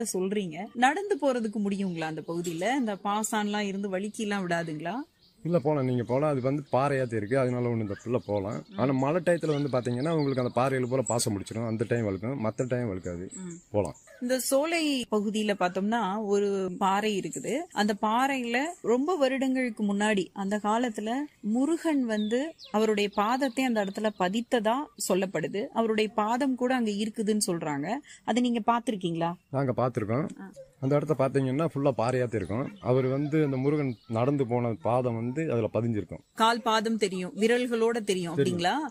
சொல்றீங்க நடந்து போறதுக்கு முடியுங்களா அந்த பகுதியில இந்த பாசான்லாம் இருந்து வலிக்கு எல்லாம் விடாதுங்களா இல்லை போகலாம் நீங்கள் போகலாம் அது வந்து பாறையாத்தி இருக்குது அதனால ஒன்று இந்த பிள்ளை போகலாம் ஆனால் மழை டயத்தில் வந்து பார்த்தீங்கன்னா உங்களுக்கு அந்த பாறைகள் பூரா பாசம் முடிச்சிடும் அந்த டைம் வழுக்கும் மற்ற டைம் வழுக்காது போகலாம் இந்த சோலை பகுதியில பார்த்தோம்னா ஒரு பாறை இருக்குது அந்த பாறையில ரொம்ப வருடங்களுக்கு முன்னாடி அந்த காலத்துல முருகன் வந்து அவருடைய பாதத்தை அந்த இடத்துல பதித்ததா சொல்லப்படுது அவருடைய பாதம் கூட அங்க இருக்குதுன்னு சொல்றாங்க அதை நீங்க பாத்திருக்கீங்களா நாங்கள் பார்த்துருக்கோம் அந்த இடத்த பார்த்தீங்கன்னா ஃபுல்லாக பாறையாத்தி இருக்கும் அவர் வந்து அந்த முருகன் நடந்து போன பாதம் வந்து அதில் பதிஞ்சிருக்கும் கால் பாதம் தெரியும் விரல்களோட தெரியும் அப்படிங்களா